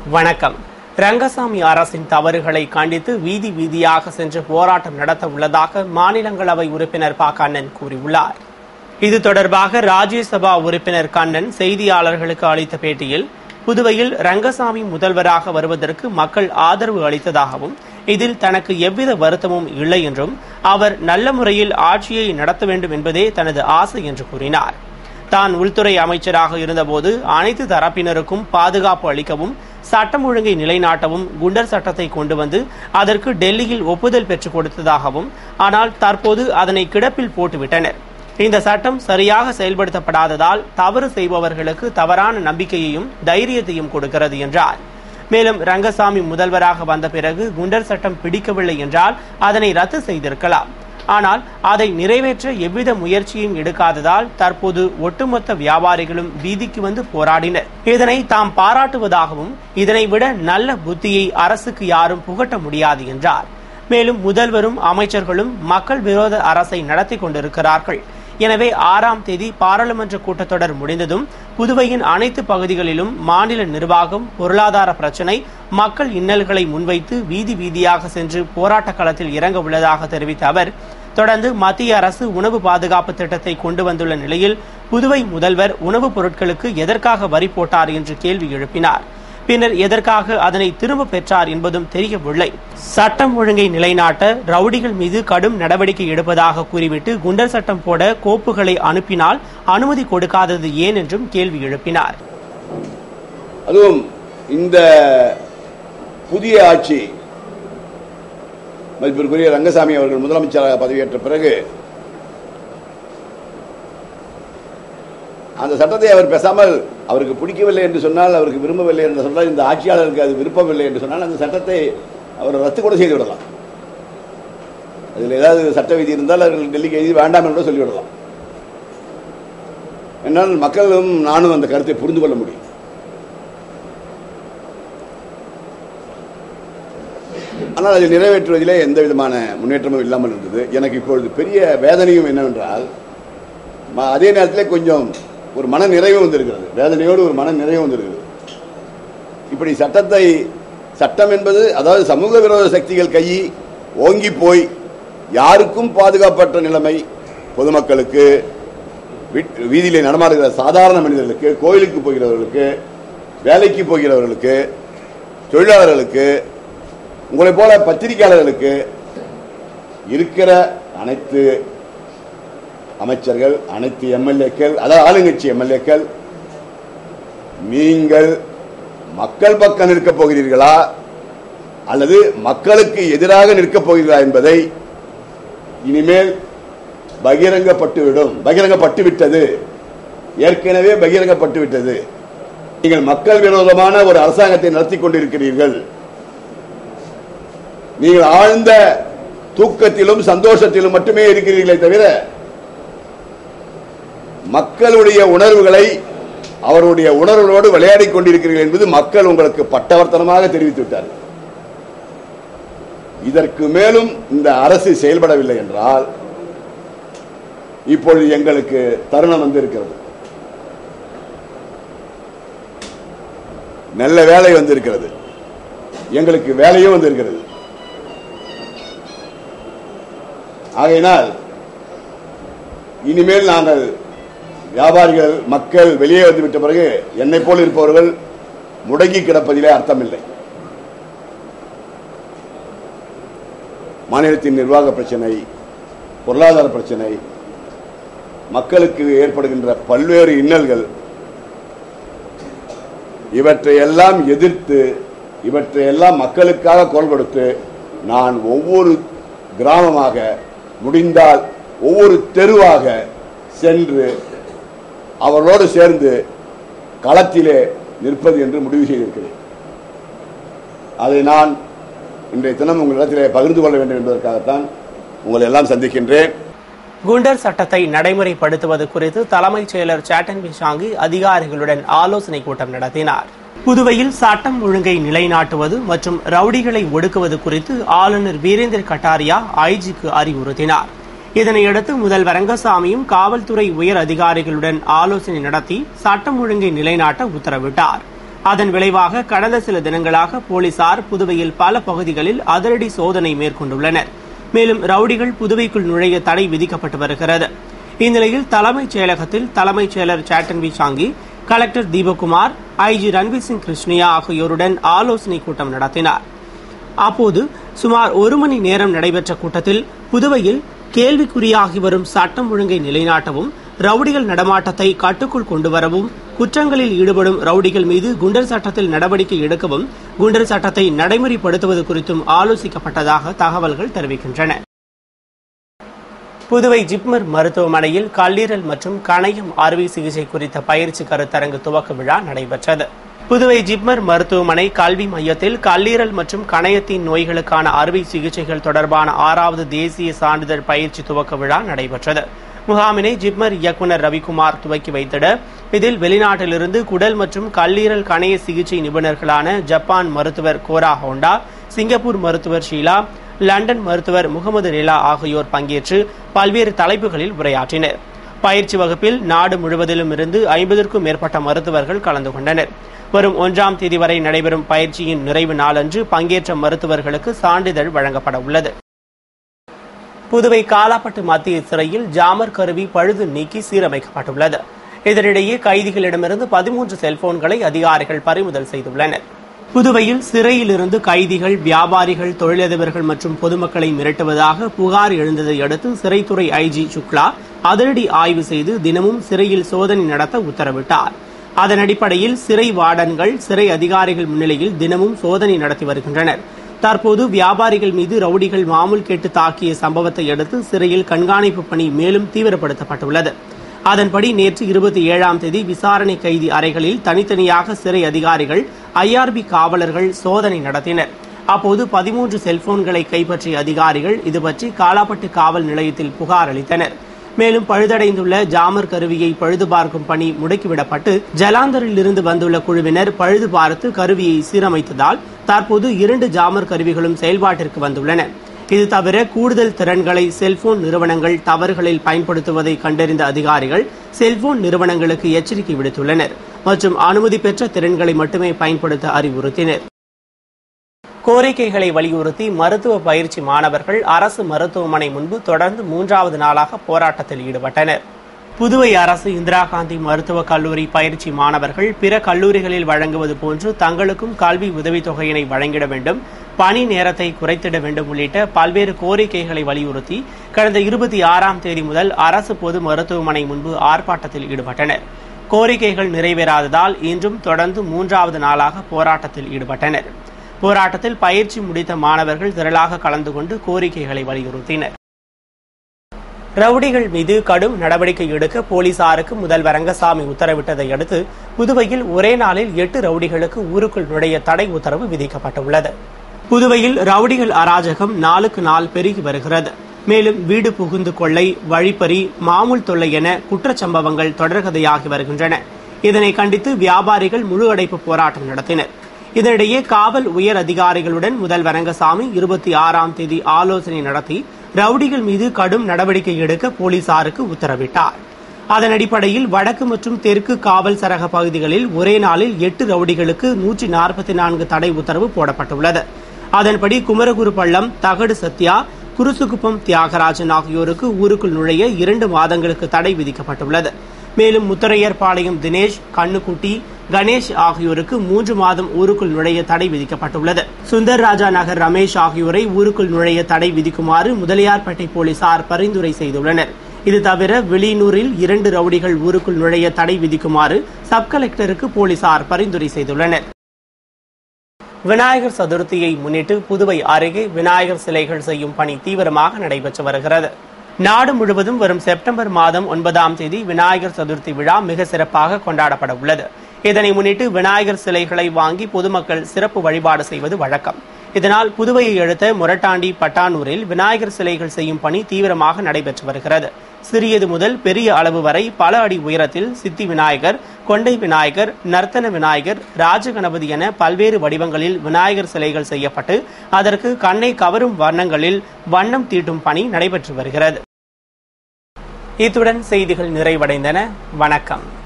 வணக்கம் ரங்கசாமி அரசின் தவறுகளை கண்டித்து வீதி வீதியாக சென்று போராட்டம் நடத்த உள்ளதாக மாநிலங்களவை உறுப்பினர் ப கண்ணன் கூறியுள்ளார் இது தொடர்பாக ராஜ்யசபா உறுப்பினர் கண்ணன் செய்தியாளர்களுக்கு அளித்த பேட்டியில் புதுவையில் ரங்கசாமி முதல்வராக வருவதற்கு மக்கள் ஆதரவு அளித்ததாகவும் இதில் தனக்கு எவ்வித வருத்தமும் இல்லை என்றும் அவர் நல்ல முறையில் ஆட்சியை நடத்த வேண்டும் என்பதே தனது ஆசை என்று கூறினார் தான் உள்துறை அமைச்சராக இருந்தபோது அனைத்து தரப்பினருக்கும் பாதுகாப்பு அளிக்கவும் சட்டம் ஒழுங்கை நிலைநாட்டவும் குண்டர் சட்டத்தை கொண்டு வந்து அதற்கு டெல்லியில் ஒப்புதல் பெற்றுக் கொடுத்ததாகவும் ஆனால் தற்போது அதனை கிடப்பில் போட்டுவிட்டனர் இந்த சட்டம் சரியாக செயல்படுத்தப்படாததால் தவறு செய்பவர்களுக்கு தவறான நம்பிக்கையையும் தைரியத்தையும் கொடுக்கிறது என்றார் மேலும் ரங்கசாமி முதல்வராக வந்த பிறகு குண்டர் சட்டம் பிடிக்கவில்லை என்றால் அதனை ரத்து செய்திருக்கலாம் ஆனால் அதை நிறைவேற்ற எவ்வித முயற்சியும் எடுக்காததால் தற்போது ஒட்டுமொத்த வியாபாரிகளும் வீதிக்கு வந்து போராடினர் இதனை தாம் பாராட்டுவதாகவும் இதனை விட நல்ல புத்தியை அரசுக்கு யாரும் புகட்ட முடியாது என்றார் மேலும் முதல்வரும் அமைச்சர்களும் மக்கள் விரோத அரசை நடத்தி கொண்டிருக்கிறார்கள் எனவே ஆறாம் தேதி பாராளுமன்ற கூட்டத்தொடர் முடிந்ததும் புதுவையின் அனைத்து பகுதிகளிலும் மாநில நிர்வாகம் பொருளாதார பிரச்சினை மக்கள் இன்னல்களை முன்வைத்து வீதி வீதியாக சென்று போராட்ட களத்தில் இறங்க உள்ளதாக தெரிவித்த அவர் தொடர்ந்து மத்திய அரசு உணவு பாதுகாப்பு திட்டத்தை கொண்டு வந்துள்ள நிலையில் புதுவை முதல்வர் உணவுப் பொருட்களுக்கு எதற்காக வரி போட்டார் என்று கேள்வி எழுப்பினார் பின்னர் எதற்காக அதனை திரும்ப பெற்றார் என்பதும் தெரியவில்லை சட்டம் ஒழுங்கை நிலைநாட்ட ரவுடிகள் மீது கடும் நடவடிக்கை எடுப்பதாக கூறிவிட்டு குண்டர் சட்டம் போட கோப்புகளை அனுப்பினால் அனுமதி கொடுக்காதது ஏன் என்றும் கேள்வி எழுப்பினார் அதுவும் இந்த புதிய ஆட்சி மதிப்பிற்குரிய ரங்கசாமி அவர்கள் முதலமைச்சராக பதவியேற்ற பிறகு அந்த சட்டத்தை அவர் பேசாமல் அவருக்கு பிடிக்கவில்லை என்று சொன்னால் அவருக்கு விரும்பவில்லை என்று சொன்னால் இந்த ஆட்சியாளருக்கு அது விருப்பமில்லை என்று சொன்னால் அந்த சட்டத்தை அவர் ரத்து கூட செய்து விடலாம் அதில் ஏதாவது சட்ட விதி இருந்தால் அவர்கள் டெல்லிக்கு எழுதி வேண்டாம் என்று கூட சொல்லிவிடலாம் என்னால் மக்களும் நானும் அந்த கருத்தை புரிந்து கொள்ள முடியும் ஆனால் அதை நிறைவேற்றுவதிலே எந்த விதமான முன்னேற்றமும் இல்லாமல் இருந்தது எனக்கு இப்பொழுது பெரிய வேதனையும் என்னவென்றால் ம- அதே நேரத்தில் கொஞ்சம் ஒரு மன நிறைவு வந்திருக்கிறது வேதனையோடு ஒரு மன நிறைவு வந்திருக்கிறது இப்படி சட்டத்தை சட்டம் என்பது அதாவது சமூக விரோத சக்திகள் கை ஓங்கி போய் யாருக்கும் பாதுகாப்பற்ற நிலைமை பொதுமக்களுக்கு வீட்- வீதியிலே நடமாடுகிற சாதாரண மனிதர்களுக்கு கோயிலுக்கு போகிறவர்களுக்கு வேலைக்கு போகிறவர்களுக்கு தொழிலாளர்களுக்கு உங்களைப் போல பத்திரிகையாளர்களுக்கு இருக்கிற அனைத்து அமைச்சர்கள் அனைத்து எம்எல்ஏக்கள் அதாவது ஆளுங்கட்சி எம்எல்ஏக்கள் நீங்கள் மக்கள் பக்கம் நிற்கப் போகிறீர்களா அல்லது மக்களுக்கு எதிராக நிற்கப் போகிறீர்களா என்பதை இனிமேல் பகிரங்கப்பட்டுவிடும் பகிரங்கப்பட்டு விட்டது ஏற்கனவே பகிரங்கப்பட்டு விட்டது நீங்கள் மக்கள் விரோதமான ஒரு அரசாங்கத்தை நடத்தி கொண்டிருக்கிறீர்கள் நீங்கள் ஆழ்ந்த தூக்கத்திலும் சந்தோஷத்திலும் மட்டுமே இருக்கிறீர்களே தவிர மக்களுடைய உணர்வுகளை அவருடைய உணர்வுகளோடு விளையாடிக் கொண்டிருக்கிறீர்கள் என்பது மக்கள் உங்களுக்கு பட்டவர்த்தனமாக தெரிவித்து விட்டார்கள் இதற்கு மேலும் இந்த அரசு செயல்படவில்லை என்றால் இப்பொழுது எங்களுக்கு தருணம் வந்திருக்கிறது நல்ல வேலை வந்திருக்கிறது எங்களுக்கு வேலையும் வந்திருக்கிறது ஆகையினால் இனிமேல் நாங்கள் வியாபாரிகள் மக்கள் வெளியே வந்துவிட்ட பிறகு என்னை போல் இருப்பவர்கள் முடங்கி கிடப்பதிலே அர்த்தமில்லை மாநிலத்தின் நிர்வாக பிரச்சனை பொருளாதார பிரச்சனை மக்களுக்கு ஏற்படுகின்ற பல்வேறு இன்னல்கள் இவற்றையெல்லாம் எதிர்த்து இவற்றையெல்லாம் மக்களுக்காக குரல் கொடுத்து நான் ஒவ்வொரு கிராமமாக முடிந்தால் ஒவ்வொரு தெருவாக சென்று அவர்களோடு சேர்ந்து களத்திலே நிற்பது என்று முடிவு செய்திருக்கிறேன் அதை நான் இன்றைய தினம் உங்களிடத்திலே பகிர்ந்து கொள்ள வேண்டும் என்பதற்காகத்தான் உங்களை எல்லாம் சந்திக்கின்றேன் குண்டர் சட்டத்தை நடைமுறைப்படுத்துவது குறித்து தலைமைச் செயலர் சேட்டன் பிஷாங்கி அதிகாரிகளுடன் ஆலோசனை கூட்டம் நடத்தினார் புதுவையில் சட்டம் ஒழுங்கை நிலைநாட்டுவது மற்றும் ரவுடிகளை ஒடுக்குவது குறித்து ஆளுநர் வீரேந்திர கட்டாரியா ஐஜிக்கு அறிவுறுத்தினார் இதனையடுத்து முதல்வர் ரங்கசாமியும் காவல்துறை உயர் அதிகாரிகளுடன் ஆலோசனை நடத்தி சட்டம் ஒழுங்கை நிலைநாட்ட உத்தரவிட்டார் அதன் விளைவாக கடந்த சில தினங்களாக போலீசார் புதுவையில் பல பகுதிகளில் அதிரடி சோதனை மேற்கொண்டுள்ளனர் மேலும் ரவுடிகள் புதுவைக்குள் நுழைய தடை விதிக்கப்பட்டு வருகிறது இந்நிலையில் தலைமைச் செயலகத்தில் தலைமைச் செயலர் சாட்டன்வி சாங்கி கலெக்டர் தீபக்குமார் ஐஜி ரன்வீர் சிங் கிருஷ்ணியா ஆகியோருடன் ஆலோசனை கூட்டம் நடத்தினார் அப்போது சுமார் ஒரு மணி நேரம் நடைபெற்ற கூட்டத்தில் புதுவையில் கேள்விக்குறியாகி வரும் சட்டம் ஒழுங்கை நிலைநாட்டவும் ரவுடிகள் நடமாட்டத்தை கட்டுக்குள் கொண்டுவரவும் குற்றங்களில் ஈடுபடும் ரவுடிகள் மீது குண்டர் சட்டத்தில் நடவடிக்கை எடுக்கவும் குண்டர் சட்டத்தை நடைமுறைப்படுத்துவது குறித்தும் ஆலோசிக்கப்பட்டதாக தகவல்கள் தெரிவிக்கின்றன புதுவை ஜிப்மர் மருத்துவமனையில் கல்லீரல் மற்றும் கணையம் அறுவை சிகிச்சை குறித்த பயிற்சி கருத்தரங்கு துவக்க விழா நடைபெற்றது புதுவை ஜிப்மர் மருத்துவமனை கல்வி மையத்தில் கல்லீரல் மற்றும் கணையத்தின் நோய்களுக்கான அறுவை சிகிச்சைகள் தொடர்பான ஆறாவது தேசிய சான்றிதழ் பயிற்சி துவக்க விழா நடைபெற்றது முகாமினை ஜிப்மர் இயக்குநர் ரவிக்குமார் துவக்கி வைத்திட இதில் வெளிநாட்டிலிருந்து குடல் மற்றும் கல்லீரல் கணைய சிகிச்சை நிபுணர்களான ஜப்பான் மருத்துவர் கோரா ஹோண்டா சிங்கப்பூர் மருத்துவர் ஷீலா லண்டன் மருத்துவர் முகமது ரிலா ஆகியோர் பங்கேற்று பல்வேறு தலைப்புகளில் உரையாற்றினர் பயிற்சி வகுப்பில் நாடு முழுவதிலும் இருந்து ஐம்பதற்கும் மேற்பட்ட மருத்துவர்கள் கலந்து கொண்டனர் வரும் ஒன்றாம் தேதி வரை நடைபெறும் பயிற்சியின் நிறைவு நாளன்று பங்கேற்ற மருத்துவர்களுக்கு சான்றிதழ் வழங்கப்பட உள்ளது புதுவை காலாப்பட்டு மத்திய சிறையில் ஜாமர் கருவி பழுது நீக்கி சீரமைக்கப்பட்டுள்ளது இதனிடையே கைதிகளிடமிருந்து பதிமூன்று செல்போன்களை அதிகாரிகள் பறிமுதல் செய்துள்ளனர் புதுவையில் சிறையிலிருந்து கைதிகள் வியாபாரிகள் தொழிலதிபர்கள் மற்றும் பொதுமக்களை மிரட்டுவதாக புகார் எழுந்ததை அடுத்து சிறைத்துறை ஐஜி சுக்லா அதிரடி ஆய்வு செய்து தினமும் சிறையில் சோதனை நடத்த உத்தரவிட்டார் அதன் அடிப்படையில் சிறை வார்டன்கள் சிறை அதிகாரிகள் முன்னிலையில் தினமும் சோதனை நடத்தி வருகின்றனர் தற்போது வியாபாரிகள் மீது ரவுடிகள் மாமூல் கேட்டு தாக்கிய சம்பவத்தை அடுத்து சிறையில் கண்காணிப்பு பணி மேலும் தீவிரப்படுத்தப்பட்டுள்ளது அதன்படி நேற்று இருபத்தி ஏழாம் தேதி விசாரணை கைதி அறைகளில் தனித்தனியாக சிறை அதிகாரிகள் ஐஆர்பி காவலர்கள் சோதனை நடத்தினர் அப்போது பதிமூன்று செல்போன்களை கைப்பற்றிய அதிகாரிகள் இதுபற்றி காலாப்பட்டு காவல் நிலையத்தில் புகார் அளித்தனர் மேலும் பழுதடைந்துள்ள ஜாமர் கருவியை பழுது பார்க்கும் பணி முடுக்கிவிடப்பட்டு ஜலாந்தரில் இருந்து வந்துள்ள குழுவினர் பழுது பார்த்து கருவியை சீரமைத்ததால் தற்போது இரண்டு ஜாமர் கருவிகளும் செயல்பாட்டிற்கு வந்துள்ளன இது தவிர கூடுதல் திறன்களை செல்போன் நிறுவனங்கள் தவறுகளில் பயன்படுத்துவதை கண்டறிந்த அதிகாரிகள் செல்போன் நிறுவனங்களுக்கு எச்சரிக்கை விடுத்துள்ளனர் மற்றும் அனுமதி பெற்ற திறன்களை மட்டுமே பயன்படுத்த அறிவுறுத்தினர் கோரிக்கைகளை வலியுறுத்தி மருத்துவ பயிற்சி மாணவர்கள் அரசு மருத்துவமனை முன்பு தொடர்ந்து மூன்றாவது நாளாக போராட்டத்தில் ஈடுபட்டனர் புதுவை அரசு இந்திரா காந்தி மருத்துவக் கல்லூரி பயிற்சி மாணவர்கள் பிற கல்லூரிகளில் வழங்குவது போன்று தங்களுக்கும் கல்வி உதவித்தொகையினை வழங்கிட வேண்டும் பணி நேரத்தை குறைத்திட வேண்டும் உள்ளிட்ட பல்வேறு கோரிக்கைகளை வலியுறுத்தி கடந்த இருபத்தி ஆறாம் தேதி முதல் அரசு பொது மருத்துவமனை முன்பு ஆர்ப்பாட்டத்தில் ஈடுபட்டனர் கோரிக்கைகள் நிறைவேறாததால் இன்றும் தொடர்ந்து மூன்றாவது நாளாக போராட்டத்தில் ஈடுபட்டனர் போராட்டத்தில் பயிற்சி முடித்த மாணவர்கள் திரளாக கலந்து கொண்டு கோரிக்கைகளை வலியுறுத்தினர் ரவுடிகள் மீது கடும் நடவடிக்கை எடுக்க போலீசாருக்கு முதல்வர் ரங்கசாமி உத்தரவிட்டதை அடுத்து புதுவையில் ஒரே நாளில் எட்டு ரவுடிகளுக்கு ஊருக்குள் நுழைய தடை உத்தரவு விதிக்கப்பட்டுள்ளது புதுவையில் ரவுடிகள் அராஜகம் நாளுக்கு நாள் பெருகி வருகிறது மேலும் வீடு புகுந்து கொள்ளை வழிப்பறி மாமூல் தொல்லை என குற்றச்சம்பவங்கள் தொடர்கதையாகி வருகின்றன இதனை கண்டித்து வியாபாரிகள் முழு அடைப்பு போராட்டம் நடத்தினர் இதனிடையே காவல் உயர் அதிகாரிகளுடன் முதல்வர் ரங்கசாமி இருபத்தி ஆறாம் தேதி ஆலோசனை நடத்தி ரவுடிகள் மீது கடும் நடவடிக்கை எடுக்க போலீசாருக்கு உத்தரவிட்டார் அதன் அடிப்படையில் வடக்கு மற்றும் தெற்கு காவல் சரக பகுதிகளில் ஒரே நாளில் எட்டு ரவுடிகளுக்கு நூற்றி நாற்பத்தி நான்கு தடை உத்தரவு போடப்பட்டுள்ளது அதன்படி குமரகுரு பள்ளம் தகடு சத்யா குருசுகுப்பம் தியாகராஜன் ஆகியோருக்கு ஊருக்குள் நுழைய இரண்டு மாதங்களுக்கு தடை விதிக்கப்பட்டுள்ளது மேலும் முத்தரையர்பாளையம் தினேஷ் கண்ணுக்குட்டி கணேஷ் ஆகியோருக்கு மூன்று மாதம் ஊருக்குள் நுழைய தடை விதிக்கப்பட்டுள்ளது சுந்தர் ராஜா நகர் ரமேஷ் ஆகியோரை ஊருக்குள் நுழைய தடை விதிக்குமாறு முதலியார்பேட்டை போலீசார் பரிந்துரை செய்துள்ளனர் இது தவிர வெளியனூரில் இரண்டு ரவுடிகள் ஊருக்குள் நுழைய தடை விதிக்குமாறு சப் கலெக்டருக்கு போலீசார் பரிந்துரை செய்துள்ளனர் விநாயகர் சதுர்த்தியை முன்னிட்டு புதுவை அருகே விநாயகர் சிலைகள் செய்யும் பணி தீவிரமாக நடைபெற்று வருகிறது நாடு முழுவதும் வரும் செப்டம்பர் மாதம் ஒன்பதாம் தேதி விநாயகர் சதுர்த்தி விழா மிக சிறப்பாக கொண்டாடப்பட உள்ளது இதனை முன்னிட்டு விநாயகர் சிலைகளை வாங்கி பொதுமக்கள் சிறப்பு வழிபாடு செய்வது வழக்கம் இதனால் புதுவையை அடுத்த முரட்டாண்டி பட்டானூரில் விநாயகர் சிலைகள் செய்யும் பணி தீவிரமாக நடைபெற்று வருகிறது சிறியது முதல் பெரிய அளவு வரை பல அடி உயரத்தில் சித்தி விநாயகர் கொண்டை விநாயகர் நர்த்தன விநாயகர் ராஜகணபதி என பல்வேறு வடிவங்களில் விநாயகர் சிலைகள் செய்யப்பட்டு அதற்கு கண்ணை கவரும் வர்ணங்களில் வண்ணம் தீட்டும் பணி நடைபெற்று வருகிறது இத்துடன் செய்திகள் நிறைவடைந்தன வணக்கம்